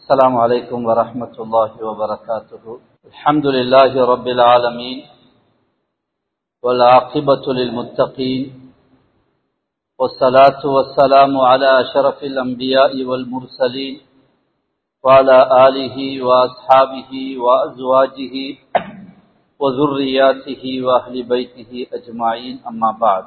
السلام عليكم ورحمة الله وبركاته الحمد لله رب العالمين والعاقبة للمتقين والصلاة والسلام على أشرف الأنبياء والمرسلين وعلى آله وأصحابه وأزواجه وذرياته وأهل بيته أجمعين أما بعد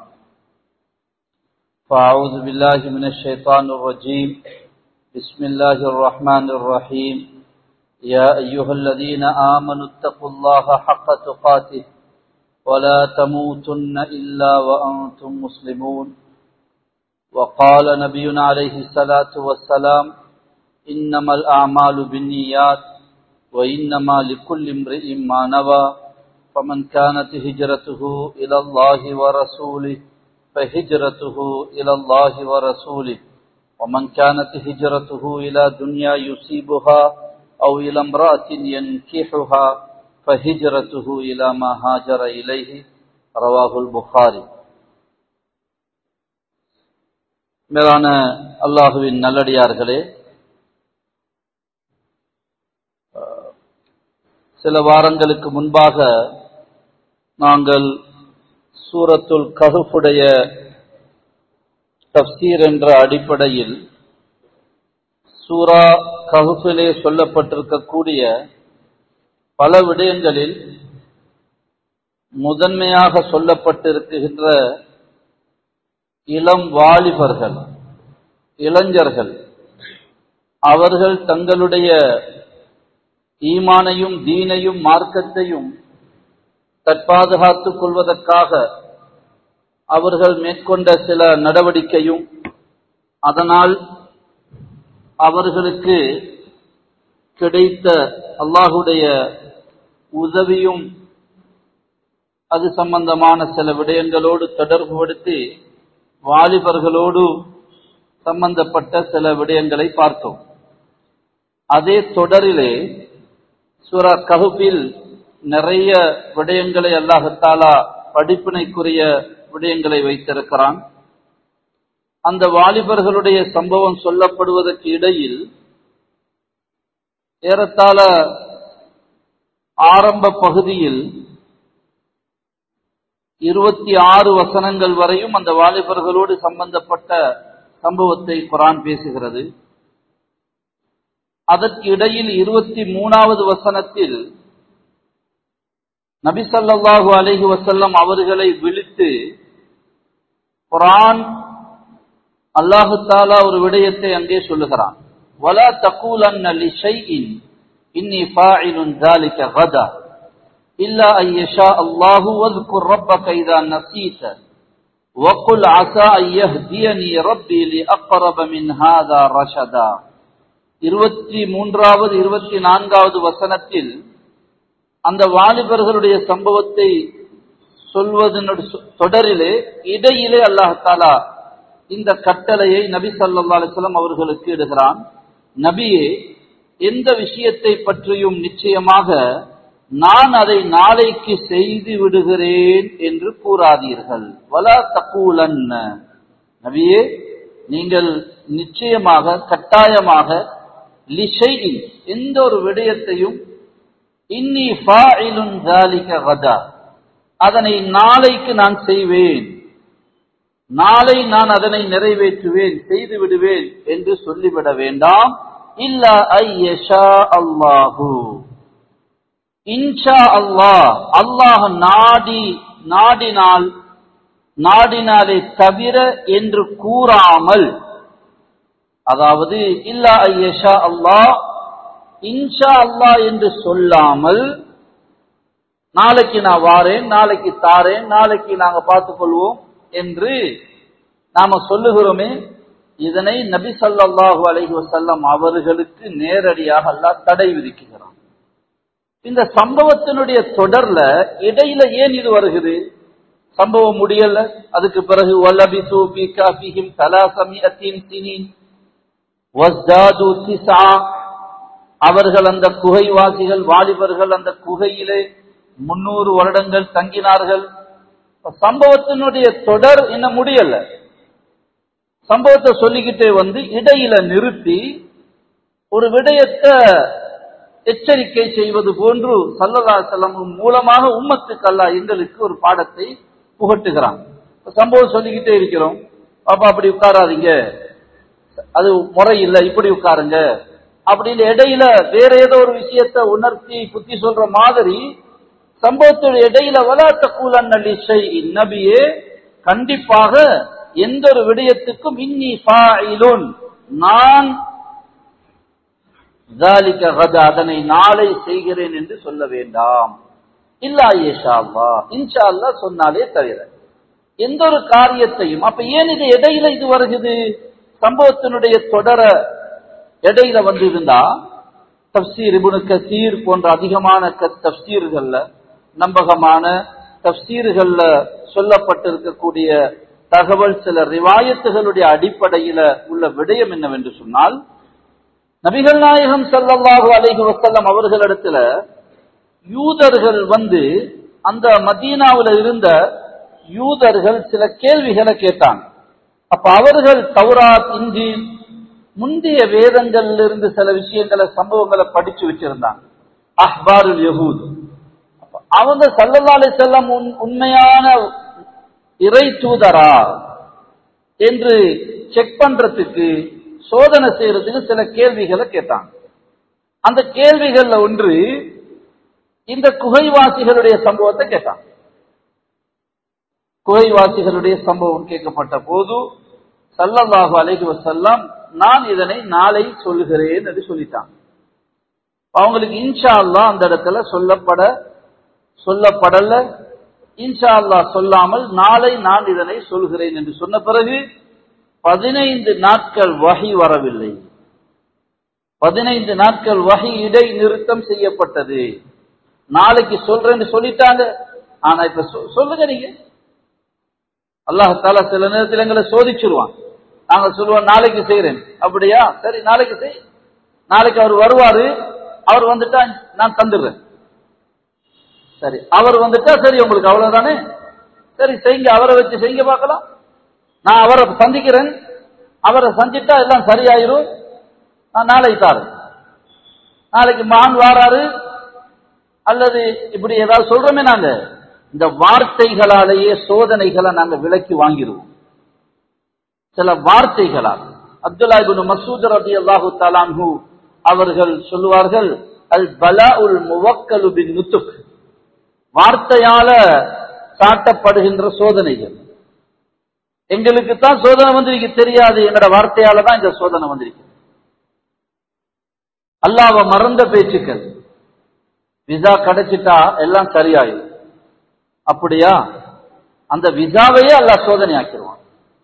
فأعوذ بالله من الشيطان الرجيم بسم الله الرحمن الرحيم يا أيها الذين آمنوا اتقوا الله حق تقاته ولا تموتن إلا وأنتم مسلمون وقال نبينا عليه الصلاة والسلام إنما الأعمال بالنيات وإنما لكل امرئ ما نوى فمن كانت هجرته إلى الله ورسوله فهجرته إلى الله ورسوله ومن كانت هجرته إلى دنيا يصيبها أو إلى امرأة ينكحها فهجرته إلى ما هاجر إليه رواه البخاري மேலான அல்லாஹுவின் நல்லடியார்களே சில வாரங்களுக்கு முன்பாக நாங்கள் சூரத்துல் கஹுடைய தப்சீர் என்ற அடிப்படையில் சூரா கஹுஃபிலே சொல்லப்பட்டிருக்கக்கூடிய பல விடயங்களில் முதன்மையாக சொல்லப்பட்டிருக்கின்ற இளம் வாலிபர்கள் இளைஞர்கள் அவர்கள் தங்களுடைய ஈமானையும் தீனையும் மார்க்கத்தையும் தற்பாதுகாத்துக் கொள்வதற்காக அவர்கள் மேற்கொண்ட சில நடவடிக்கையும் அதனால் அவர்களுக்கு கிடைத்த அல்லாஹுடைய உதவியும் அது சம்பந்தமான சில விடயங்களோடு தொடர்புபடுத்தி வாலிபர்களோடு சம்பந்தப்பட்ட சில விடயங்களை பார்த்தோம் அதே தொடரிலே சூரா கஹுபில் நிறைய விடயங்களை அல்லாஹத்தாலா படிப்பினைக்குரிய விடயங்களை வைத்திருக்கிறான் அந்த வாலிபர்களுடைய சம்பவம் சொல்லப்படுவதற்கு இடையில் ஏறத்தாழ ஆரம்ப பகுதியில் இருபத்தி ஆறு வசனங்கள் வரையும் அந்த வாலிபர்களோடு சம்பந்தப்பட்ட சம்பவத்தை குரான் பேசுகிறது அதற்கு இடையில் இருபத்தி மூணாவது வசனத்தில் நபிசல்லாஹு அலஹி வசல்லம் அவர்களை விழித்து குரான் அல்லாஹு தாலா ஒரு விடயத்தை அங்கே சொல்லுகிறான் வலா தகூலன் அலி ஷைஇன் இன்னி ஃபாயிலுன் ذلك غدا إلا أن يشاء الله واذكر ربك إذا نسيت وقل عسى أن يهديني ربي لأقرب من هذا رشدا இருபத்தி மூன்றாவது இருபத்தி நான்காவது வசனத்தில் அந்த வாலிபர்களுடைய சம்பவத்தை சொல்வதன் தொடரிலே இடையிலே அல்லாஹாலா இந்த கட்டளையை நபி சல்லா அலிஸ்லாம் அவர்களுக்கு இடுகிறான் நபியே எந்த விஷயத்தை பற்றியும் நிச்சயமாக நான் அதை நாளைக்கு செய்து விடுகிறேன் என்று கூறாதீர்கள் வலா தக்கூலன் நபியே நீங்கள் நிச்சயமாக கட்டாயமாக லிஷையின் எந்த ஒரு விடயத்தையும் இன்னி ஃபாயிலுன் ஜாலிக கதா அதனை நாளைக்கு நான் செய்வேன் நாளை நான் அதனை நிறைவேற்றுவேன் செய்து விடுவேன் என்று சொல்லிவிட வேண்டாம் இல்ல ஐயஷா அல்லாஹு இன்ஷா அல்லாஹ் அல்லாஹ் நாடி நாடினால் நாடினாலே தவிர என்று கூறாமல் அதாவது இல்ல ஐயஷா அல்லாஹ் இன்ஷா அல்லாஹ் என்று சொல்லாமல் நாளைக்கு நான் வாரேன் நாளைக்கு தாரேன் நாளைக்கு நாங்க பார்த்துக் கொள்வோம் என்று நாம சொல்லுகிறோமே இதனை நபி சொல்லாஹு அலஹி வசல்லம் அவர்களுக்கு நேரடியாக அல்லாஹ் தடை விதிக்கிறான் இந்த சம்பவத்தினுடைய தொடர்ல இடையில ஏன் இது வருகிறது சம்பவம் முடியல அதுக்கு பிறகு வல்லபி சூபி காபிஹிம் தலாசமி அத்தீன் சினின் வஸ்தாது திசா அவர்கள் அந்த குகைவாசிகள் வாலிபர்கள் அந்த குகையிலே முன்னூறு வருடங்கள் தங்கினார்கள் சம்பவத்தினுடைய தொடர் இன்னும் முடியல சம்பவத்தை சொல்லிக்கிட்டே வந்து இடையில நிறுத்தி ஒரு விடயத்தை எச்சரிக்கை செய்வது போன்று சல்லல்லா செல்லம் மூலமாக உம்மத்துக்கு அல்லாஹ் எங்களுக்கு ஒரு பாடத்தை புகட்டுகிறான் சம்பவம் சொல்லிக்கிட்டே இருக்கிறோம் பாப்பா அப்படி உட்காராதீங்க அது முறை இல்லை இப்படி உட்காருங்க அப்படின்னு இடையில வேற ஏதோ ஒரு விஷயத்தை உணர்த்தி புத்தி சொல்ற மாதிரி சம்பவத்துடைய இடையில வலாத்த கூலன்னலி நபியே கண்டிப்பாக எந்த ஒரு விடயத்துக்கும் இன்னி ஃபாயிலுன் நான் ذَلِكَ غَدَ அதனை நாளை செய்கிறேன் என்று சொல்ல வேண்டாம் இல்லா ஏஷா அல்லா இன்ஷா அல்லா சொன்னாலே தவிர எந்த ஒரு காரியத்தையும் அப்ப ஏன் இது இடையில இது வருகிறது சம்பவத்தினுடைய தொடர இடையில வந்து இருந்தா தப்சீர் இபுனு கசீர் போன்ற அதிகமான க- தப்சீர்கள்ல நம்பகமான தப்சீர்கள்ல சொல்லப்பட்டிருக்கக்கூடிய தகவல் சில ரிவாயத்துகளுடைய அடிப்படையில உள்ள விடயம் என்னவென்று சொன்னால் நபிகள் நாயகம் ஸல்லல்லாஹு அலைஹி வஸல்லம் அவர்களிடத்துல யூதர்கள் வந்து அந்த மதீனாவுல இருந்த யூதர்கள் சில கேள்விகளை கேட்டாங்க அப்ப அவர்கள் தௌராத் இன்ஜீல் முந்தைய வேதங்கள்ல இருந்து சில விஷயங்களை சம்பவங்களை படிச்சு வச்சிருந்தாங்க அஹ்பாருல் யஹூத் அப்ப அவங்க ஸல்லல்லாஹு அலைஹி வஸல்லம் உண்- உண்மையான இறை தூதரா என்று செக் பண்றதுக்கு சோதனை செய்யறதுக்கு சில கேள்விகளை கேட்டாங்க அந்த கேள்விகள்ல ஒன்று இந்த குகைவாசிகளுடைய சம்பவத்தை கேட்டாங்க குகைவாசிகளுடைய சம்பவம் கேட்கப்பட்ட போது சல்லல்லாஹு அலைஹி வஸல்லம் நான் இதனை நாளை சொல்லுகிறேன் என்று சொல்லிட்டாங்க அவங்களுக்கு இன்ஷா அல்லாஹ் அந்த இடத்துல சொல்லப்பட சொல்லப்படல இன்ஷா அல்லாஹ் சொல்லாமல் நாளை நான் இதனை சொல்கிறேன் என்று சொன்ன பிறகு பதினைந்து நாட்கள் வகை வரவில்லை பதினைந்து நாட்கள் வகை இடை நிறுத்தம் செய்யப்பட்டது நாளைக்கு சொல்றேன்னு சொல்லிட்டாங்க ஆனா இப்ப சொ- சொல்லுங்க நீங்க அல்லாஹால சில நேரத்தில் எங்களை சோதிச்சிருவான் நாங்க சொல்லுவோம் நாளைக்கு செய்யறேன் அப்படியா சரி நாளைக்கு செய் நாளைக்கு அவர் வருவாரு அவர் வந்துட்டா நான் தந்துடுறேன் சரி அவர் வந்துட்டா சரி உங்களுக்கு அவ்வளவுதானே சரி செய்யுங்க அவரை வச்சு செய்யுங்க பார்க்கலாம் நான் அவரை சந்திக்கிறேன் அவரை சந்திட்டா எல்லாம் சரியாயிரும் நான் நாளைக்கு தாரேன் நாளைக்கு மான் வாராரு அல்லது இப்படி ஏதாவது சொல்றோமே நாங்க இந்த வார்த்தைகளாலேயே சோதனைகளை நாங்க விலக்கி வாங்கிடுவோம் சில வார்த்தைகளால் அப்துல்லா இப்னு மசூத் ரலியல்லாஹு தஆலாஹு அவர்கள் சொல்லுவார்கள் அல் பலாஉல் முவக்கலு பின் நுத்துக் வார்த்தையால சாட்டப்படுகின்ற சோதனைகள் எங்களுக்கு தான் சோதனை வந்திருக்கு தெரியாது எங்கட வார்த்தையால தான் இந்த சோதனை வந்திருக்கு அல்லாஹ்வை மறந்த பேச்சுக்கள் விசா கிடைச்சிட்டா எல்லாம் சரியாயிடும் அப்படியா அந்த விசாவையே அல்லாஹ் சோதனை ஆக்கிடுவான்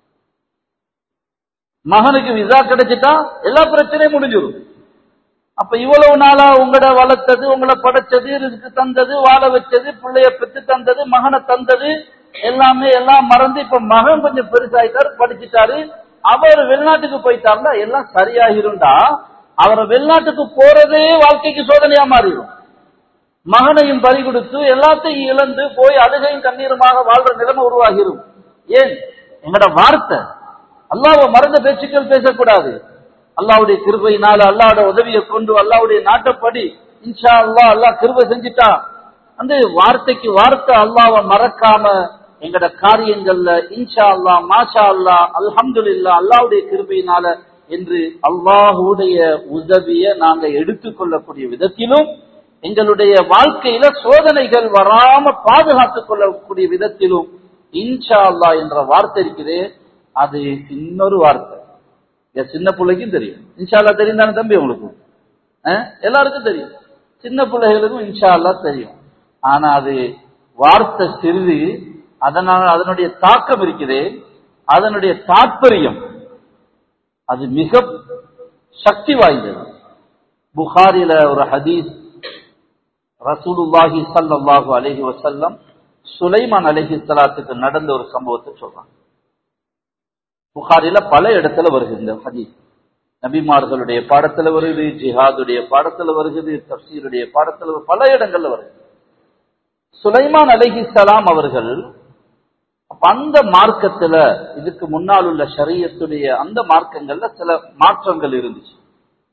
மகனுக்கு விசா கிடைச்சிட்டா எல்லா பிரச்சனையும் முடிஞ்சிடும் அப்ப இவ்வளவு நாளா உங்களோட வளர்த்தது உங்களை படைச்சது ரிஸ்க் தந்தது வாழ வச்சது பிள்ளைய பெற்று தந்தது மகனை தந்தது எல்லாமே எல்லாம் மறந்து இப்ப மகன் கொஞ்சம் பெருசாயிட்டாரு படிச்சுட்டாரு அவர் வெளிநாட்டுக்கு போயிட்டாருந்தா எல்லாம் சரியாகிருந்தா அவரை வெளிநாட்டுக்கு போறதே வாழ்க்கைக்கு சோதனையா மாறிடும் மகனையும் பறி கொடுத்து எல்லாத்தையும் இழந்து போய் அழுகையும் கண்ணீருமாக வாழ்ற நிலைமை உருவாகிரும் ஏன் எங்கட வார்த்தை அல்லாஹ்வை மறந்த பேச்சுக்கள் பேசக்கூடாது அல்லாஹ்வுடைய கிருபையினால அல்லாஹ்வோட உதவியை கொண்டு அல்லாஹ்வுடைய நாட்டப்படி இன்ஷா அல்லாஹ் அல்லாஹ் கிருபை செஞ்சிட்டா அந்த வார்த்தைக்கு வார்த்தை அல்லாஹ்வை மறக்காம எங்கட காரியங்கள்ல இன்ஷா அல்லாஹ் மாஷா அல்லாஹ் அல்ஹம்துலில்லாஹ் அல்லாஹ்வுடைய கிருபையினால என்று அல்லாஹ்வுடைய உதவியை நாங்க எடுத்துக்கொள்ளக்கூடிய விதத்திலும் எங்களுடைய வாழ்க்கையில சோதனைகள் வராம பாதுகாத்துக் கொள்ளக்கூடிய விதத்திலும் இன்ஷா அல்லாஹ் என்ற வார்த்தை இருக்குதே அது இன்னொரு வார்த்தை என் சின்ன பிள்ளைக்கும் தெரியும் இன்ஷா அல்லாஹ் தெரியும் தானே தம்பி உங்களுக்கு அஹ்? எல்லாருக்கும் தெரியும் சின்ன பிள்ளைகளுக்கும் இன்ஷா அல்லாஹ் தெரியும் ஆனா அது வார்த்தை சிறிது அதனால அதனுடைய தாக்கம் இருக்குதே அதனுடைய தாற்பயம் அது மிக சக்தி வாய்ந்தது புகாரில ஒரு ஹதீஸ் ரசூலுல்லாஹி ஸல்லல்லாஹு அலைஹி வஸல்லம் சுலைமான் அலைஹி ஸலாத்துக்கு நடந்த ஒரு சம்பவத்தை சொல்றாங்க புகாரில பல இடத்துல வருது இந்த ஹதீஸ் நபிமார்களுடைய பாடத்துல வருது ஜிஹாதுடைய பாடத்துல வருகிறது தப்சீருடைய பாடத்துல வருது, பல இடங்கள்ல வருது சுலைமான் அலைஹிஸ்ஸலாம் அவர்கள் அப்ப அந்த மார்க்கத்துல இதுக்கு முன்னால் உள்ள ஷரியத்துடைய அந்த மார்க்கங்கள்ல சில மாற்றங்கள் இருந்துச்சு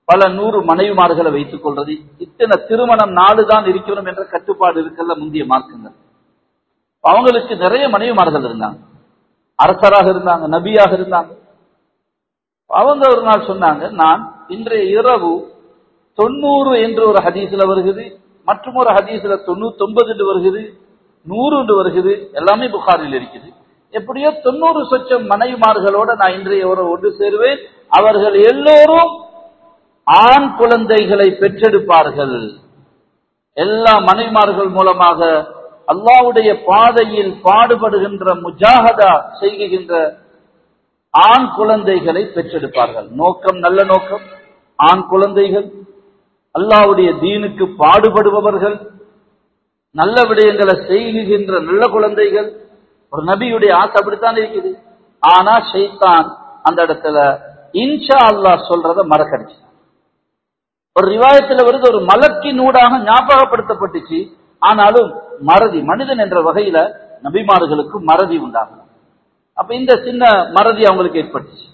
பல நூறு மனைவிமார்களை வைத்துக் கொள்றது இத்தனை திருமணம் நாலு தான் இருக்கணும் என்ற கட்டுப்பாடு இருக்கல்ல முந்தைய மார்க்கங்கள் அவங்களுக்கு நிறைய மனைவிமார்கள் இருந்தாங்க அரசராக இருந்தாங்க நபியாக இருந்தாங்க அவங்க ஒரு நாள் சொன்னாங்க நான் இன்றைய இரவு தொண்ணூறு என்று ஒரு ஹதீஸ்ல வருகிறது மற்றும் ஒரு ஹதீஸ்ல தொண்ணூத்தி ஒன்பது என்று வருகிறது நூறு என்று வருகிறது எல்லாமே புகாரில் இருக்குது எப்படியோ தொண்ணூறு சொச்சம் மனைவிமார்களோட நான் இன்றைய ஒரு ஒன்று சேருவேன் அவர்கள் எல்லோரும் ஆண் குழந்தைகளை பெற்றெடுப்பார்கள் எல்லா மனைவிமார்கள் மூலமாக அல்லாவுடைய பாதையில் பாடுபடுகின்ற முஜாகதா செய்கின்ற ஆண் குழந்தைகளை பெற்றெடுப்பார்கள் நோக்கம் நல்ல நோக்கம் ஆண் குழந்தைகள் அல்லாவுடைய தீனுக்கு பாடுபடுபவர்கள் நல்ல விடயங்களை செய்கின்ற நல்ல குழந்தைகள் ஒரு நபியுடைய ஆசை அப்படித்தான் இருக்குது ஆனா ஷைத்தான் அந்த இடத்துல இன்ஷா அல்லாஹ் சொல்றத மறக்கடிச்சு ஒரு ரிவாயத்துல வருது ஒரு மலக்கின் ஊடாக ஞாபகப்படுத்தப்பட்டுச்சு ஆனாலும் மறதி மனிதன் என்ற வகையில நபிமார்களுக்கு மறதி உண்டாகும் அப்ப இந்த சின்ன மறதி அவங்களுக்கு ஏற்பட்டுச்சு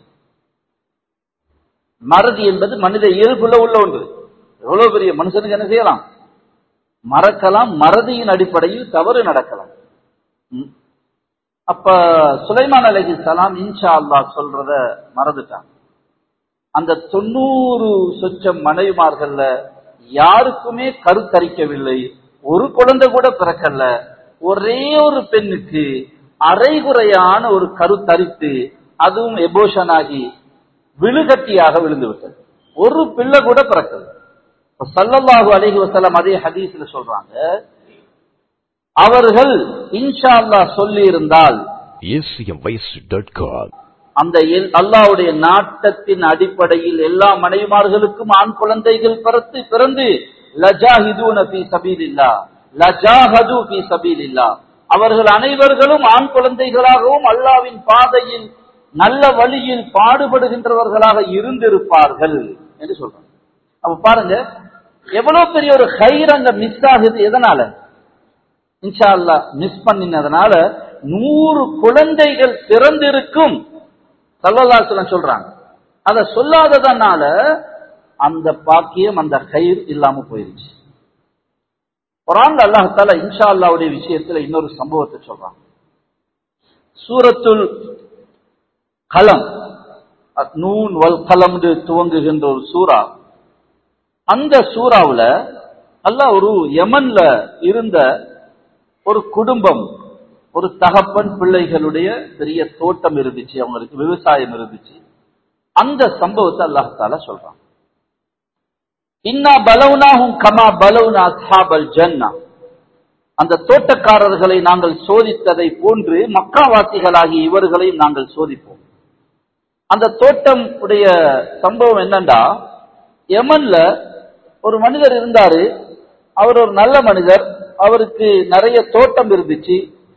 மறதி என்பது மனித இயல்புல உள்ள ஒன்று எவ்வளவு பெரிய மனுஷனுக்கு என்ன செய்யலாம் மறக்கலாம் மறதியின் அடிப்படையில் தவறு நடக்கலாம் ம். அப்ப சுலைமான் அலஹி சலாம் இன்ஷா அல்லாஹ் சொல்றத மறந்துட்டாங்க அந்த தொண்ணூறு சொச்சம் மனைவிமார்கள்ல யாருக்குமே கருத்தரிக்கவில்லை ஒரு குழந்தை கூட பிறக்கல ஒரே ஒரு பெண்ணுக்கு அரைகுறையான ஒரு கருத்தரித்து அதுவும் எபோஷன் ஆகி விழுகட்டியாக விழுந்து விட்டது ஒரு பிள்ளை கூட பிறக்கல இப்ப ஸல்லல்லாஹு அலைஹி வஸல்லம் அதே ஹதீஸ்ல சொல்றாங்க அவர்கள் இன்ஷா அல்லாஹ் சொல்லி இருந்தால் acmvoice.com. அந்த எல்- அல்லாஹ்வுடைய நாட்டத்தின் அடிப்படையில் எல்லா மனைவிமார்களுக்கும் ஆண் குழந்தைகள் பிறந்து பிறந்து லஜாஹிதூன ஃபீ சபீலில்லா லஜாஹது ஃபீ சபீலில்லா அவர்கள் அனைவர்களும் ஆண் குழந்தைகளாகவும் அல்லாவின் பாதையில் நல்ல வழியில் பாடுபடுகின்றவர்களாக இருந்திருப்பார்கள் என்று சொல்றாங்க அப்ப பாருங்க எவ்வளவு பெரிய ஒரு கயிறு அங்க மிஸ் ஆகுது எதனால இன்ஷா அல்லாஹ் மிஸ் பண்ணினதுனால நூறு குழந்தைகள் பிறந்திருக்கும் சல்லல்லாஹு சொல்றாங்க அத சொல்லாததனால அந்த பாக்கியம் அந்த கயிறு இல்லாம போயிருச்சு குரான் அல்லாஹ் தாலா இன்ஷா அல்லாவுடைய விஷயத்துல இன்னொரு சம்பவத்தை சொல்றான் சூரத்துல் கலம் நூன் வல் கலம் துவங்குகின்ற ஒரு சூரா அந்த சூறாவுல அல்லாஹ் ஒரு யமன்ல இருந்த ஒரு குடும்பம் ஒரு தகப்பன் பிள்ளைகளுடைய பெரிய தோட்டம் இருந்துச்சு அவங்களுக்கு விவசாயம் இருந்துச்சு அந்த சம்பவத்தை அல்லாஹால சொல்றான் இன்னா பலவுனாஹும் கமா பலவுனா அஸ்ஹாபல் ஜன்னா அந்த தோட்டக்காரர்களை நாங்கள் சோதித்ததை போன்று மக்காவாசிகளாகி இவர்களையும் நாங்கள் சோதிப்போம் அந்த தோட்டம் உடைய சம்பவம் என்னண்டா யமன்ல ஒரு மனிதர் இருந்தாரு அவர் ஒரு நல்ல மனிதர் அவருக்கு நிறைய தோட்டம் இருந்துச்சு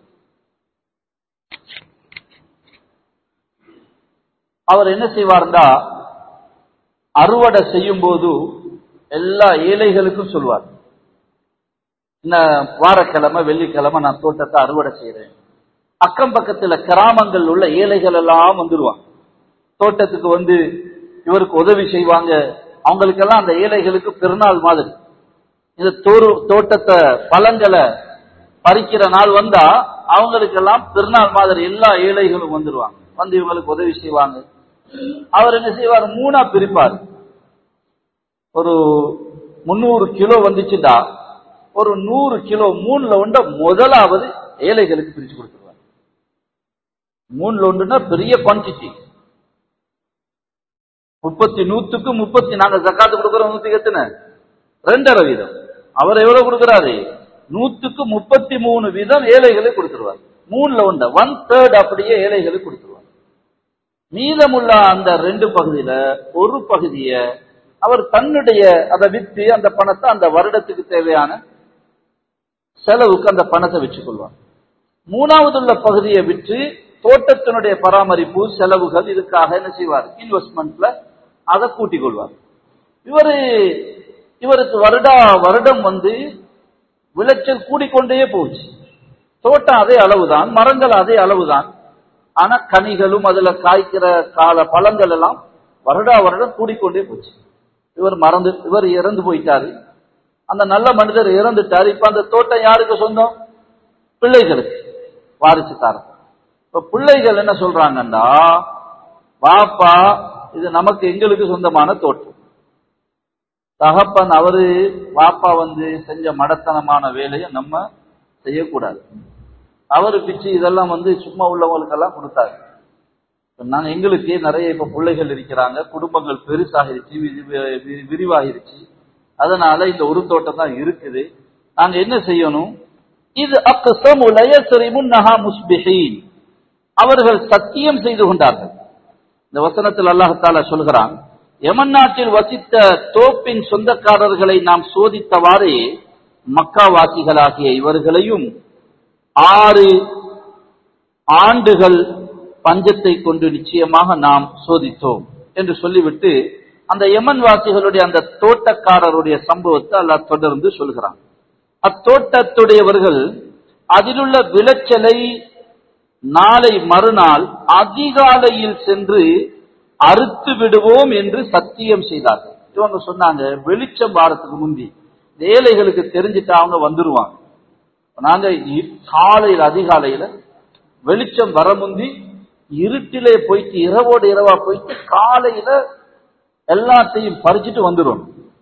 அவர் என்ன செய்வார்னா அறுவடை செய்யும் போது எல்லா ஏழைகளுக்கும் சொல்வார் இந்த வாரக்கிழமை வெள்ளிக்கிழமை நான் தோட்டத்தை அறுவடை செய்யறேன் அக்கம் பக்கத்துல கிராமங்கள் உள்ள ஏழைகள் எல்லாம் வந்துருவாங்க தோட்டத்துக்கு வந்து இவருக்கு உதவி செய்வாங்க அவங்களுக்கெல்லாம் அந்த ஏழைகளுக்கு பெருநாள் மாதிரி இந்த தோறு தோட்டத்தை பழங்களை பறிக்கிற நாள் வந்தா அவங்களுக்கெல்லாம் பெருநாள் மாதிரி எல்லா ஏழைகளும் வந்துருவாங்க வந்து இவங்களுக்கு உதவி செய்வாங்க அவர் என்ன செய்வார் மூணா பிரிப்பார் ஒரு முன்னூறு கிலோ வந்துச்சுட்டா ஒரு நூறு கிலோ மூணுல ஒண்ட முதலாவது ஏழைகளுக்கு பிரிச்சு கொடுத்துருவார் மூணுல ஒன்றுனா பெரிய குவான்டிட்டி முப்பத்தி நூத்துக்கு முப்பத்தி நாங்க ஜக்காத்து கொடுக்கிறோம் நூத்துக்கு எத்தனை ரெண்டரை வீதம் அவர் எவ்வளவு கொடுக்கிறாரு நூத்துக்கு முப்பத்தி மூணு வீதம் ஏழைகளுக்கு கொடுத்துருவார் மூணுல ஒண்ட ஒன் தேர்ட் அப்படியே ஏழைகளுக்கு கொடுத்துருவார் மீதமுள்ள அந்த ரெண்டு பகுதியில ஒரு பகுதிய அவர் தன்னுடைய அதை வித்து அந்த பணத்தை அந்த வருடத்துக்கு தேவையான செலவுக்கு அந்த பணத்தை வச்சுக் கொள்வார் மூணாவது உள்ள பகுதியை விற்று தோட்டத்தினுடைய பராமரிப்பு செலவுகள் இதுக்காக என்ன செய்வார் இன்வெஸ்ட்மெண்ட்ல அதை கூட்டிக் கொள்வார் இவரு இவருக்கு வருடா வருடம் வந்து விளைச்சல் கூடிக்கொண்டே போச்சு தோட்டம் அதே அளவுதான் மரங்கள் அதே அளவுதான் ஆனா கனிகளும் அதுல காய்க்கிற கால பழங்கள் எல்லாம் வருடா வருடம் கூடிக்கொண்டே போச்சு இவர் மறந்து இவர் இறந்து போயிட்டாரு அந்த நல்ல மனிதர் இறந்துட்டாரு இப்ப அந்த தோட்டம் யாருக்கு சொந்தம் பிள்ளைகளுக்கு வாரிசுக்காரர் இப்ப பிள்ளைகள் என்ன சொல்றாங்கன்னா பாப்பா இது நமக்கு எங்களுக்கு சொந்தமான தோட்டம் தகப்பன் அவரு பாப்பா வந்து செஞ்ச மடத்தனமான வேலையை நம்ம செய்யக்கூடாது அவரு பிச்சு இதெல்லாம் வந்து சும்மா உள்ளவங்களுக்கெல்லாம் கொடுத்தாரு இப்ப நாங்க எங்களுக்கு நிறைய இப்ப பிள்ளைகள் இருக்கிறாங்க குடும்பங்கள் பெருசாகிருச்சு வி- வி- வி- விரிவாகிருச்சு அதனால இந்த ஒரு தோட்டம் தான் இருக்குது நாங்க என்ன செய்யணும் இது அக்ஸமு லயஸ்ரிமுன் நஹா முஸ்பிஹீன் அவர்கள் சத்தியம் செய்து கொண்டார்கள் இந்த வசனத்தில் அல்லாஹால சொல்கிறான் யமன் நாட்டில் வசித்த தோப்பின் சொந்தக்காரர்களை நாம் சோதித்தவாறே மக்காவாசிகளாகிய இவர்களையும் ஆறு ஆண்டுகள் பஞ்சத்தை கொண்டு நிச்சயமாக நாம் சோதித்தோம் என்று சொல்லிவிட்டு அந்த யமன் வாசிகளுடைய அந்த தோட்டக்காரருடைய சம்பவத்தை அல்லாஹ் தொடர்ந்து சொல்கிறான் அத்தோட்டத்துடையவர்கள் அதிலுள்ள விளைச்சலை நாளை மறுநாள் அதிகாலையில் சென்று அறுத்து விடுவோம் என்று சத்தியம் செய்தார்கள் இவங்க சொன்னாங்க வெளிச்சம் வாரத்துக்கு முந்தி இந்த ஏழைகளுக்கு தெரிஞ்சுட்டா அவங்க வந்துருவாங்க நாங்க இ- காலையில அதிகாலையில வெளிச்சம் வர முந்தி இருட்டிலே போயிட்டு இரவோடு இரவா போயிட்டு காலையில எல்லாத்தையும் பறிச்சுட்டு வந்துடும்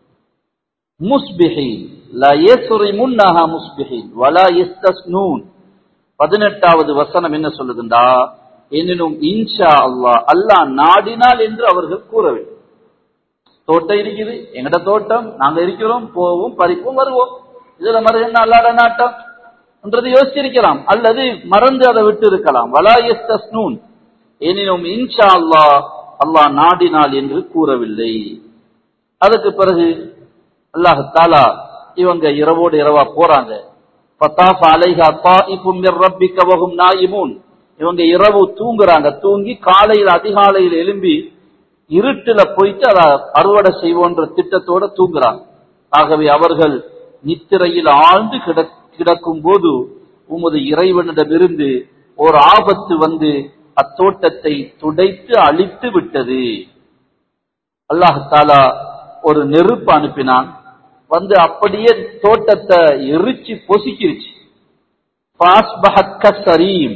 முஸ்பிஹீன் லா யஸ்ரிமுன்னஹா முஸ்பிஹீன் வலா யஸ்தஸ்னூன் பதினெட்டாவது வசனம் என்ன சொல்லுதுண்டா எனினும் இன்ஷா அல்லாஹ் அல்லாஹ் நாடினால் என்று அவர்கள் கூறவில்லை தோட்டம் இருக்குது எங்கட தோட்டம் நாங்க இருக்கிறோம் போவோம் பறிப்போம் வருவோம் இதுல மறு என்ன அல்லாட நாட்டம் என்றது யோசிச்சிருக்கலாம் அல்லது மறந்து அதை விட்டு இருக்கலாம் வலா யஸ்தஸ்னூன் எனினும் இன்ஷா அல்லாஹ் அல்லாஹ் நாடினால் என்று கூறவில்லை அதுக்கு பிறகு அல்லாஹ் தாலா இவங்க இரவோடு இரவா போறாங்க ஃபத்தாஃப அலைஹா தாயிஃபும் மிர் ரப்பிக வஹும் நாயிமூன் இவங்க இரவு தூங்குறாங்க தூங்கி காலையில் அதிகாலையில் எழும்பி இருட்டுல போயிட்டு அதை அறுவடை செய்வோன்ற திட்டத்தோட தூங்குறாங்க ஆகவே அவர்கள் நித்திரையில் ஆழ்ந்து கிடக் கிடக்கும் போது உமது இறைவனிடமிருந்து ஒரு ஆபத்து வந்து அத்தோட்டத்தை துடைத்து அழித்து விட்டது அல்லாஹ் தாலா ஒரு நெருப்பு அனுப்பினான் வந்து அப்படியே தோட்டத்தை எரிச்சு பொசுக்கிருச்சு ஃபாஸ்பஹத் கஸ்ஸரீம்.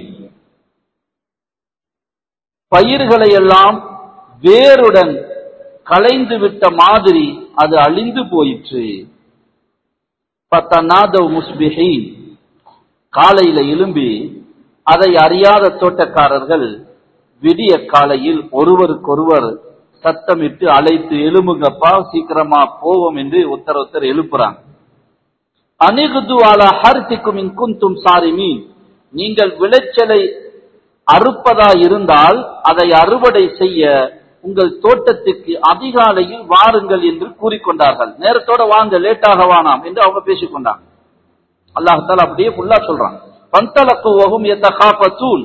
பயிர்களை எல்லாம் வேருடன் களைந்து விட்ட மாதிரி அது அழிந்து போயிற்று பத்தநாதவ் முஸ்பிஹீன் காலையில எழும்பி அதை அறியாத தோட்டக்காரர்கள் விடிய காலையில் ஒருவருக்கொருவர் சத்தமிட்டு அழைத்து எழும்புங்கப்பா சீக்கிரமா போவோம் என்று ஒருத்தர் ஒருத்தர் எழுப்புறாங்க அணிகுது அலா ஹர்திக்கும் இன் குந்தும் சாரிமீன் நீங்கள் விளைச்சலை அறுப்பதா இருந்தால் அதை அறுவடை செய்ய உங்கள் தோட்டத்துக்கு அதிகாலையில் வாருங்கள் என்று கூறிக்கொண்டார்கள் நேரத்தோட வாங்க லேட்டாக வானாம் என்று அவங்க பேசிக்கொண்டாங்க அல்லாஹால அப்படியே ஃபுல்லா சொல்றாங்க பந்தலக்குவகும் எத்தகாபத்தூன்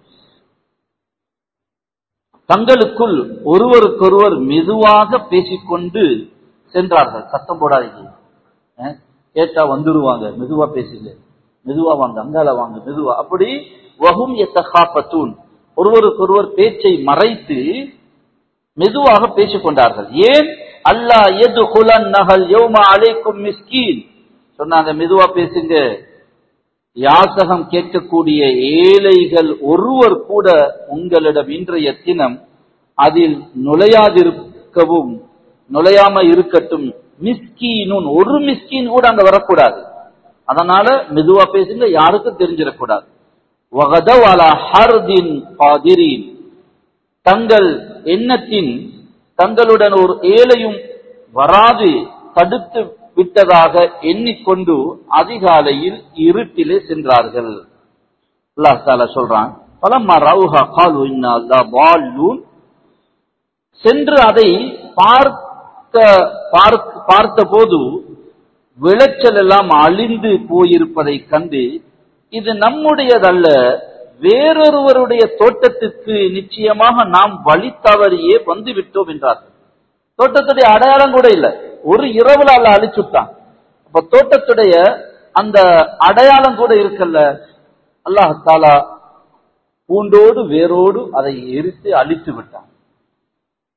தங்களுக்குள் ஒருவருக்கொருவர் மெதுவாக பேசிக்கொண்டு சென்றார்கள் சத்தம் போடாதீங்க அஹ், கேட்டா வந்துருவாங்க மெதுவா பேசுங்க மெதுவா வாங்க அங்கால வாங்க மெதுவா அப்படி வகும் எத்தகாபத்தூன் ஒருவருக்கொருவர் பேச்சை மறைத்து மெதுவாக பேசிக் கொண்டார்கள் ஏன் அல்லாஹ் எது குலன் நகல் யௌமா அலைக்கும் மிஸ்கீன் சொன்னாங்க மெதுவா பேசுங்க யாசகம் கேட்கக்கூடிய ஏழைகள் ஒருவர் கூட உங்களிடம் இன்றைய தினம் அதில் நுழையாதிருக்கவும் நுழையாம இருக்கட்டும் மிஸ்கீனுன் ஒரு மிஸ்கீன் கூட அங்க வரக்கூடாது அதனால மெதுவா பேசுங்க யாருக்கும் தெரிஞ்சிடக்கூடாது வகதவ் அலா ஹர்தின் காதிரீன் தங்கள் எண்ணத்தின் தங்களுடன் ஒரு ஏழையும் வராது தடுத்து விட்டதாக எண்ணிக்கொண்டு அதிகாலையில் இருட்டிலே சென்றார்கள் அல்லாஹ் தாலா சொல்றான் பலம்மா ரவுஹா காலு இன்னா பால்லூன் சென்று அதை பார்த்த பார்க்க- பார்த்தபோது விளைச்சல் எல்லாம் அழிந்து போயிருப்பதை கண்டு இது நம்முடையதல்ல வேறொருவருடைய தோட்டத்துக்கு நிச்சயமாக நாம் வழி தவறியே வந்து விட்டோம் என்றார் தோட்டத்துடைய அடையாளம் கூட இல்ல ஒரு இரவுல அல்ல அழிச்சுட்டான் அப்ப தோட்டத்துடைய அந்த அடையாளம் கூட இருக்கல்ல அல்லாஹ் தாலா பூண்டோடு வேரோடு அதை எரித்து அழித்து விட்டான்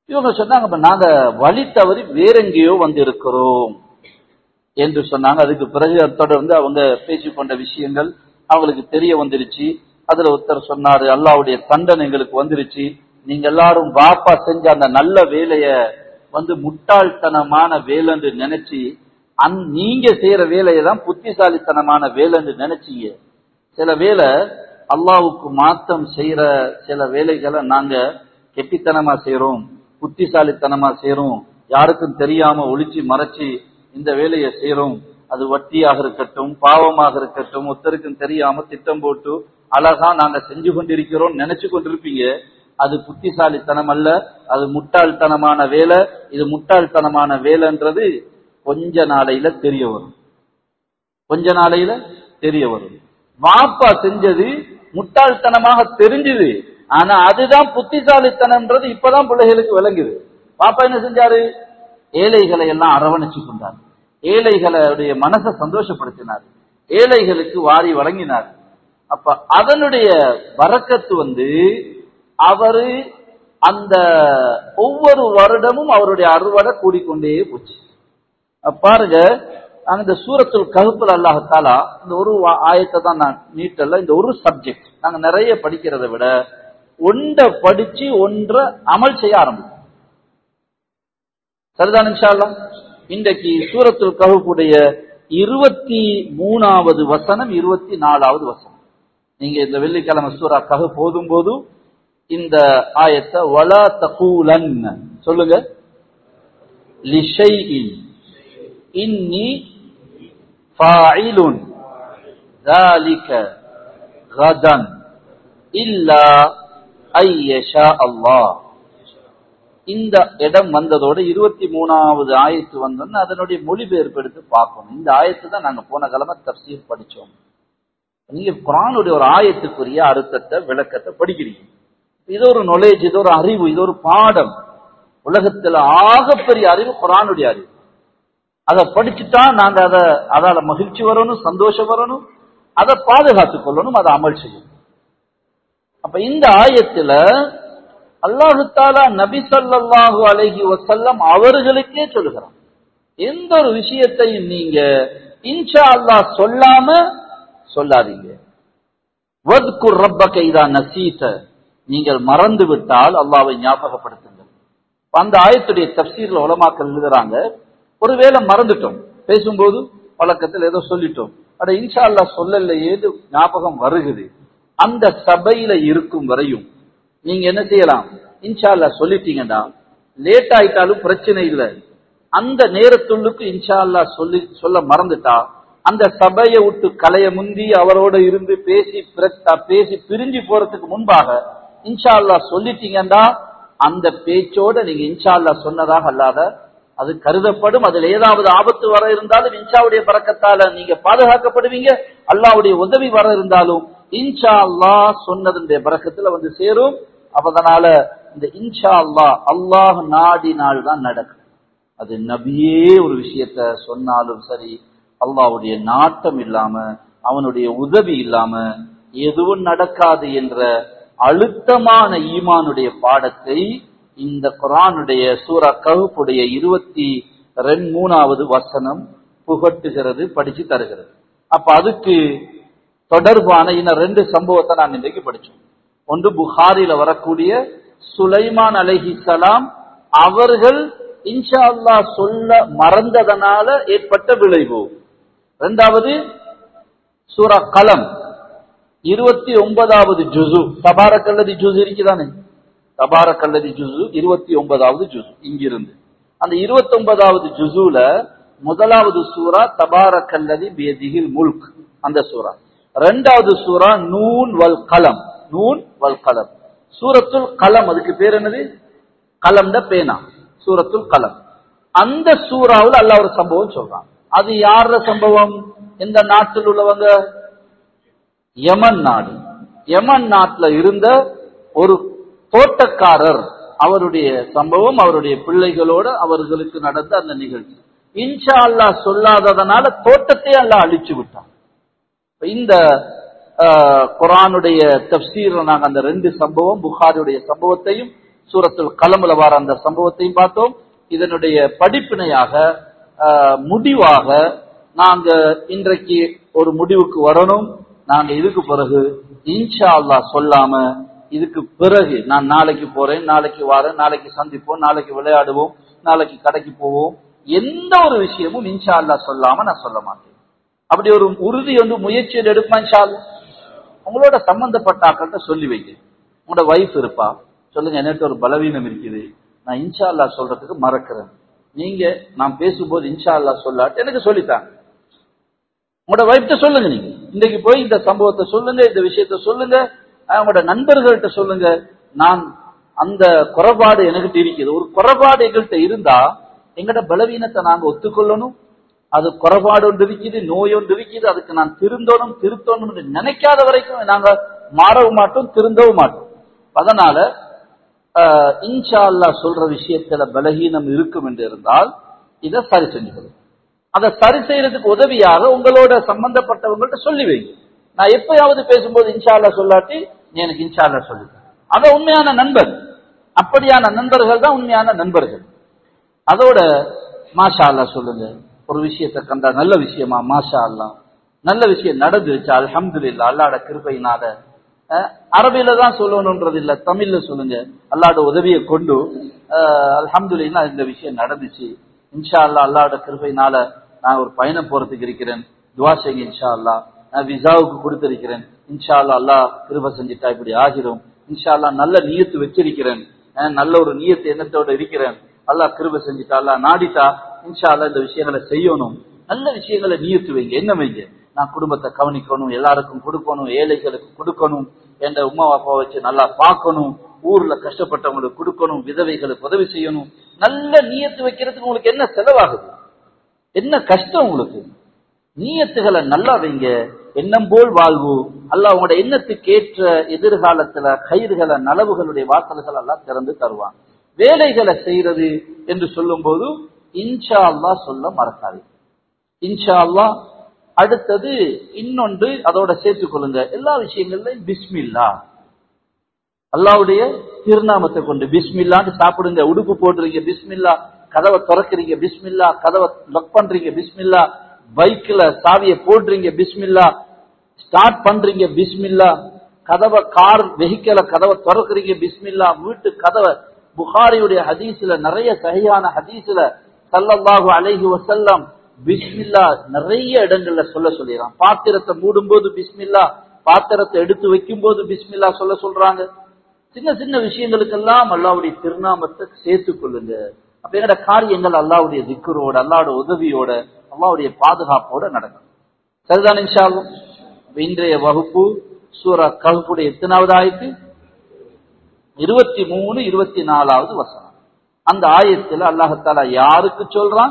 இவங்க சொன்னாங்க "அப்ப நாங்க வழி தவறி வேற எங்கேயோ வந்து இருக்கிறோம் என்று சொன்னாங்க அதுக்கு பிறகு அது தொடர்ந்து அவங்க பேசிக்கொண்ட விஷயங்கள் அவங்களுக்கு தெரிய வந்துருச்சு அதுல ஒருத்தர் சொன்னாரு அல்லாவுடைய தண்டனை எங்களுக்கு வந்துருச்சு நீங்க எல்லாரும் வாப்பா செஞ்ச அந்த நல்ல வேலைய வந்து முட்டாள்தனமான வேலைன்னு நினைச்சு அந் நீங்க செய்யற வேலையை தான் புத்திசாலித்தனமான வேலைன்னு நினைச்சீங்க சில வேலை அல்லாவுக்கு மாத்தம் செய்யற சில வேலைகளை நாங்க கெட்டித்தனமா செய்றோம் புத்திசாலித்தனமா செய்றோம் யாருக்கும் தெரியாம ஒளிச்சு மறைச்சு இந்த வேலையை செய்றோம் அது வட்டியாக இருக்கட்டும் பாவமாக இருக்கட்டும் ஒருத்தருக்கும் தெரியாம திட்டம் போட்டு அழகா நாங்க செஞ்சு கொண்டிருக்கிறோம் நினைச்சு கொண்டிருப்பீங்க அது புத்திசாலித்தனம் அல்ல அது முட்டாள்தனமான வேலை இது முட்டாள்தனமான வேலைன்றது கொஞ்ச நாளையில தெரிய வரும் கொஞ்ச நாளையில தெரிய வரும் வாப்பா செஞ்சது முட்டாள்தனமாக தெரிஞ்சுது ஆனா அதுதான் புத்திசாலித்தனம்ன்றது இப்பதான் பிள்ளைகளுக்கு விளங்குது பாப்பா என்ன செஞ்சாரு ஏழைகளை எல்லாம் அரவணைச்சு கொண்டார் ஏழைகளுடைய மனசை சந்தோஷப்படுத்தினார் ஏழைகளுக்கு வாரி வழங்கினார் அப்ப அதனுடைய வரக்கத்து வந்து அவரு அந்த ஒவ்வொரு வருடமும் அவருடைய அறுவடை கூடிக்கொண்டே போச்சு அப்ப பாருங்க நாங்க இந்த சூரத்துல் ககுப்புல அல்லாஹாலா இந்த ஒரு வா- ஆயத்தை தான் நான் நீட்டல இந்த ஒரு சப்ஜெக்ட் நாங்க நிறைய படிக்கிறதை விட ஒன்றை படிச்சு ஒன்றை அமல் செய்ய ஆரம்பிச்சோம் சரிதான் இன்ஷா அல்லாஹ்? இன்றைக்கு சூரத்துல் கஹுடைய இருபத்தி மூணாவது வசனம் இருபத்தி நாலாவது வசனம் நீங்க இந்த வெள்ளிக்கிழமை சூரா கஹு போதும் போது இந்த ஆயத்தை வலா தகூலன் சொல்லுங்க லிஷைஇன் இன்னி ஃபாயிலுன் ذلك غدا إلا أن يشاء الله இந்த இடம் வந்ததோட இருபத்தி மூணாவது ஆயத்து வந்தோன்னு அதனுடைய மொழிபெயர்ப்பு எடுத்து பார்க்கணும் இந்த ஆயத்து தான் நாங்க போன கிழமை தப்சீர் படிச்சோம் நீங்க குரானுடைய ஒரு ஆயத்துக்குரிய அர்த்தத்தை விளக்கத்தை படிக்கிறீங்க இது ஒரு knowledge இது ஒரு அறிவு இது ஒரு பாடம் உலகத்துல ஆகப்பெரிய அறிவு குரானுடைய அறிவு அதை படிச்சுட்டா நாங்க அதை அதால மகிழ்ச்சி வரணும் சந்தோஷம் வரணும் அதை பாதுகாத்துக் கொள்ளணும் அதை அமல் செய்யணும் அப்ப இந்த ஆயத்துல அல்லாஹு தாலா நபி ஸல்லல்லாஹு அலைஹி வஸல்லம் அவர்களுக்கே சொல்லுகிறான் எந்த ஒரு விஷயத்தையும் நீங்க இன்ஷா அல்லாஹ் சொல்லாம சொல்லாதீங்க வத்குர் ரப்பக இதா நசீத நீங்கள் மறந்து விட்டால் அல்லாஹ்வை ஞாபகப்படுத்துங்கள் இப்ப அந்த ஆயத்துடைய தப்சீர்ல உலமாக்கள் எழுதுறாங்க ஒருவேளை மறந்துட்டோம் பேசும்போது பழக்கத்தில் ஏதோ சொல்லிட்டோம் அட இன்ஷா அல்லாஹ் சொல்லலையேது ஞாபகம் வருகுது அந்த சபையில இருக்கும் வரையும் நீங்க என்ன செய்யலாம் இன்ஷா அல்லாஹ் சொல்லிட்டீங்கடா லேட் ஆயிட்டாலும் பிரச்சனை இல்லை அந்த நேரத்துள்ளுக்கு இன்ஷா அல்லாஹ் சொல்லி சொல்ல மறந்துட்டா அந்த சபையை விட்டு கலைய முந்தி அவரோட இருந்து பேசி பிற- பேசி பிரிஞ்சு போறதுக்கு முன்பாக இன்ஷா அல்லாஹ் சொல்லிட்டீங்கடா அந்த பேச்சோட நீங்க இன்ஷா அல்லாஹ் சொன்னதாக அல்லாத அது கருதப்படும் அதுல ஏதாவது ஆபத்து வர இருந்தாலும் இன்ஷாவுடைய பறக்கத்தால நீங்க பாதுகாக்கப்படுவீங்க அல்லாஹ்வுடைய உதவி வர இருந்தாலும் இன்ஷா அல்லாஹ் சொன்னதுடைய பறக்கத்துல வந்து சேரும் அப்ப அதனால இந்த இன்ஷா அல்லாஹ் அல்லாஹ் நாடினால் தான் நடக்கும் அது நபியே ஒரு விஷயத்த சொன்னாலும் சரி அல்லாஹ்வுடைய நாட்டம் இல்லாம அவனுடைய உதவி இல்லாம எதுவும் நடக்காது என்ற அழுத்தமான ஈமானுடைய பாடத்தை இந்த குரானுடைய சூரா கவுப்புடைய இருபத்தி ரெண்டு மூணாவது வசனம் புகட்டுகிறது படிச்சு தருகிறது அப்ப அதுக்கு தொடர்பான இன்னும் ரெண்டு சம்பவத்தை நான் இன்றைக்கு படிச்சோம் ஒன்று புகாரில வரக்கூடிய சுலைமான் அலைஹிஸ்ஸலாம் அவர்கள் இன்ஷா அல்லாஹ் சொல்ல மறந்ததனால ஏற்பட்ட விளைவு இரண்டாவது சூரா கலம் இருபத்தி ஒன்பதாவது ஜுசு தபாரக்கல்லதி ஜுசு இருக்குதானே தபாரக்கல்லதி ஜுசு இருபத்தி ஒன்பதாவது ஜுசு இங்கிருந்து அந்த இருபத்தி ஒன்பதாவது ஜுசுல முதலாவது சூரா தபாரக்கல்லதி பேதிகில் முல்க் அந்த சூரா ரெண்டாவது சூரா நூன் வல் கலம் நூன் வல் கலம் சூரத்துல் கலம் அதுக்கு பேர் என்னது கலம்ட பேனா சூரத்துல் கலம் அந்த சூறாவில் அல்லாஹ் ஒரு சம்பவம் சொல்றான் அது யார சம்பவம் இந்த நாட்டில் உள்ளவங்க யமன் நாடு யமன் நாட்டுல இருந்த ஒரு தோட்டக்காரர் அவருடைய சம்பவம் அவருடைய பிள்ளைகளோட அவர்களுக்கு நடந்த அந்த நிகழ்ச்சி இன்ஷா அல்லாஹ் சொல்லாததனால தோட்டத்தை அல்லாஹ் அழிச்சு விட்டான் இப்ப இந்த ஆஹ், குர்ஆனுடைய தப்சீர்ல நாங்க அந்த ரெண்டு சம்பவம் புகாரியுடைய சம்பவத்தையும் சூரத்துல் கலமுல வார அந்த சம்பவத்தையும் பார்த்தோம் இதனுடைய படிப்பினையாக ஆஹ், முடிவாக நாங்க இன்றைக்கு ஒரு முடிவுக்கு வரணும் நாங்க இதுக்கு பிறகு இன்ஷா அல்லாஹ் சொல்லாம இதுக்கு பிறகு நான் நாளைக்கு போறேன் நாளைக்கு வரேன் நாளைக்கு சந்திப்போம் நாளைக்கு விளையாடுவோம் நாளைக்கு கடைக்கு போவோம் எந்த ஒரு விஷயமும் இன்ஷா அல்லாஹ் சொல்லாம நான் சொல்ல மாட்டேன் அப்படி ஒரு உறுதி வந்து முயற்சியில் எடுப்பா இன்ஷா அல்லாஹ் உங்களோட சம்பந்தப்பட்ட ஆக்கள்கிட்ட சொல்லி வைங்க உங்களோட வைஃப் இருப்பா சொல்லுங்க என்கிட்ட ஒரு பலவீனம் இருக்குது நான் இன்ஷா அல்லாஹ் சொல்றதுக்கு மறக்கிறேன் நீங்க நான் பேசும்போது இன்ஷா அல்லாஹ் சொல்லாட்டு எனக்கு சொல்லித்தாங்க உங்களோட வைஃப்ட்ட சொல்லுங்க நீங்க இன்றைக்கு போய் இந்த சம்பவத்தை சொல்லுங்க இந்த விஷயத்த சொல்லுங்க அஹ் உங்களோட நண்பர்கள்ட்ட சொல்லுங்க நான் அந்த குறைபாடு என்கிட்ட இருக்குது ஒரு குறைபாடு எங்கள்கிட்ட இருந்தா எங்கட பலவீனத்தை நாங்க ஒத்துக்கொள்ளணும் அது குறைபாடு ஒன்று இருக்குது நோய் ஒன்று இருக்குது அதுக்கு நான் திருந்தணும் திருத்தணும் என்று நினைக்காத வரைக்கும் நாங்க மாறவும் மாட்டோம் திருந்தவும் மாட்டோம் அதனால ஆஹ், இன்ஷா அல்லாஹ் சொல்ற விஷயத்துல பலகீனம் இருக்கும் என்று இருந்தால் இதை சரி செஞ்சுக்கணும் அதை சரி செய்யறதுக்கு உதவியாக உங்களோட சம்பந்தப்பட்டவங்கள்ட்ட சொல்லி வைங்க நான் எப்பயாவது பேசும்போது இன்ஷா அல்லாஹ் சொல்லாட்டி நீ எனக்கு இன்ஷா அல்லாஹ் சொல்லு அத உண்மையான நண்பர் அப்படியான நண்பர்கள் தான் உண்மையான நண்பர்கள் அதோட மாஷா அல்லாஹ் சொல்லுங்க ஒரு விஷயத்தை கண்டா நல்ல விஷயமா மாஷா அல்லாஹ் நல்ல விஷயம் நடந்துருச்சு அல்ஹம்துலில்லாஹ் அல்லாஹ்ட கிருபையினால அஹ், அரபில தான் சொல்லணும்ன்றது இல்ல தமிழ்ல சொல்லுங்க அல்லாஹ்ட உதவியை கொண்டு அஹ், அல்ஹம்துலில்லாஹ் இந்த விஷயம் நடந்துச்சு இன்ஷா அல்லாஹ் அல்லாஹ்ட கிருபையினால நான் ஒரு பயணம் போறதுக்கு இருக்கிறேன் துவா செய்யுங்க இன்ஷா அல்லாஹ் நான் விசாவுக்கு கொடுத்திருக்கிறேன் இன்ஷா அல்லாஹ் அல்லாஹ் கிருபை செஞ்சுட்டா இப்படி ஆகிரும் இன்ஷா அல்லாஹ் நல்ல நியத்து வச்சிருக்கிறேன் அஹ், நல்ல ஒரு நியத்து எண்ணத்தோட இருக்கிறேன் அல்லாஹ் கிருபை செஞ்சுட்டா அல்லாஹ் நாடிட்டா இன்ஷா அல்லாஹ் இந்த விஷயங்களை செய்யணும் நல்ல விஷயங்களை நியத்து வைங்க என்ன வைங்க நான் குடும்பத்தை கவனிக்கணும் எல்லாருக்கும் கொடுக்கணும் ஏழைகளுக்கு கொடுக்கணும் என்ற உமா அப்பா வச்சு நல்லா பார்க்கணும் ஊர்ல கஷ்டப்பட்டவங்களுக்கு கொடுக்கணும் விதவைகளுக்கு உதவி செய்யணும் நல்ல நியத்து வைக்கிறதுக்கு உங்களுக்கு என்ன செலவாகுது என்ன கஷ்டம் உங்களுக்கு நீயத்துகளை நல்லா வைங்க எண்ணம் போல் வாழ்வு அல்லாஹ் உங்களோட எண்ணத்துக்கு ஏற்ற எதிர்காலத்துல கயிறுகளை நலவுகளுடைய வாசல்கள் எல்லாம் திறந்து தருவான் வேலைகளை செய்யறது என்று சொல்லும்போது இன்ஷா அல்லாஹ் சொல்ல மறக்காது இன்ஷா அல்லாஹ் அடுத்தது இன்னொன்று அதோட சேர்த்துக் கொள்ளுங்க எல்லா விஷயங்கள்லயும் பிஸ்மில்லா அல்லாவுடைய திருநாமத்தை கொண்டு பிஸ்மில்லான்னு சாப்பிடுங்க உடுப்பு போடுறீங்க பிஸ்மில்லா கதவை திறக்கிறீங்க பிஸ்மில்லா கதவை லொக் பண்றீங்க பிஸ்மில்லா பைக்ல சாவியை போடுறீங்க பிஸ்மில்லா ஸ்டார்ட் பண்றீங்க பிஸ்மில்லா கதவை கார் வெஹிக்கல கதவை திறக்கிறீங்க பிஸ்மில்லா வீட்டு கதவை புகாரியுடைய ஹதீஸ்ல நிறைய சஹியான ஹதீஸ்ல ஸல்லல்லாஹு அலைஹி வஸல்லம் பிஸ்மில்லா நிறைய இடங்கள்ல சொல்ல சொல்லிடுறான் பாத்திரத்தை மூடும்போது பிஸ்மில்லா பாத்திரத்தை எடுத்து வைக்கும் போது பிஸ்மில்லா சொல்ல சொல்றாங்க சின்ன சின்ன விஷயங்களுக்கெல்லாம் அல்லாவுடைய திருநாமத்தை சேர்த்துக் கொள்ளுங்க அப்ப எங்கட காரியங்கள் அல்லாவுடைய திக்கரோட அல்லாவோட உதவியோட அல்லாவுடைய பாதுகாப்போட நடக்கும் சரிதான் இன்ஷா அல்லாஹ்? அப்ப இன்றைய வகுப்பு சூரா கல்புடைய எத்தனாவது ஆயத்து இருபத்தி மூணு இருபத்தி நாலாவது வசனம் அந்த ஆயத்துல அல்லாஹத்தாலா யாருக்கு சொல்றான்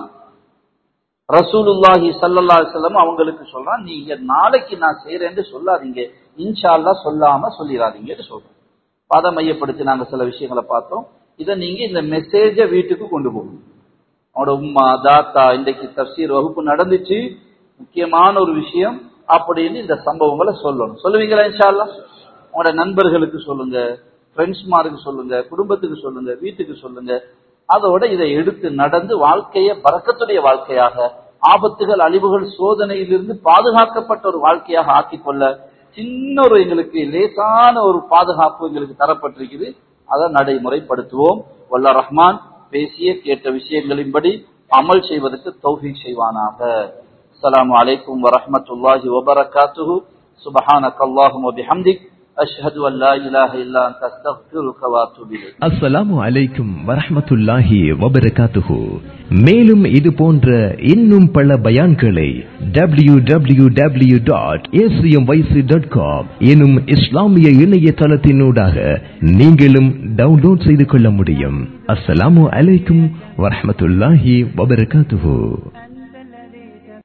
ரசூலுல்லாஹி ஸல்லல்லாஹு அலைஹி வஸல்லம் அவங்களுக்கு சொல்றான் நீங்க நாளைக்கு நான் செய்யறேன்னு சொல்லாதீங்க இன்ஷா அல்லாஹ் சொல்லாம சொல்லிடாதீங்கன்னு சொல்றோம் அதை மையப்படுத்தி நாங்க சில விஷயங்களை பார்த்தோம் இதை நீங்க இந்த மெசேஜ வீட்டுக்கு கொண்டு போகணும் அவனோட உம்மா தாத்தா இன்றைக்கு தப்சீர் வகுப்பு நடந்துச்சு முக்கியமான ஒரு விஷயம் அப்படின்னு இந்த சம்பவங்களை சொல்லணும் சொல்லுவீங்களா இன்ஷா அல்லாஹ் உங்களோட நண்பர்களுக்கு சொல்லுங்க ஃப்ரெண்ட்ஸ்மாருக்கு சொல்லுங்க குடும்பத்துக்கு சொல்லுங்க வீட்டுக்கு சொல்லுங்க அதோட இதை எடுத்து நடந்து வாழ்க்கையை பறக்கத்துடைய வாழ்க்கையாக ஆபத்துகள் அழிவுகள் சோதனையிலிருந்து பாதுகாக்கப்பட்ட ஒரு வாழ்க்கையாக ஆக்கிக்கொள்ள சின்ன ஒரு எங்களுக்கு லேசான ஒரு பாதுகாப்பு எங்களுக்கு தரப்பட்டிருக்குது அதை நடைமுறைப்படுத்துவோம் வல்ல ரஹ்மான் பேசிய கேட்ட விஷயங்களின்படி அமல் செய்வதற்கு தௌஃபீக் செய்வானாக அஸ்ஸலாமு அலைக்கும் வரஹ்மத்துல்லாஹி வபரகாத்துஹு சுபஹானக அல்லாஹும்ம பிஹம்திக் அஷ்ஹது அன் லா இலாஹ இல்லா அன்த அஸ்தக்ஃபிருக வ அத்தூபு இலைக் அஸ்ஸலாமு அலைக்கும் வரஹ்மத்துல்லாஹி வபரகாத்துஹு மேலும் இது போன்ற இன்னும் பல பயான்களை W W W dot dot com எனும் இஸ்லாமிய இணையதளத்தினூடாக நீங்களும் டவுன்லோட் செய்து கொள்ள முடியும் அஸ்ஸலாமு அலைக்கும் வரஹ்மத்துல்லாஹி வபரகாத்துஹு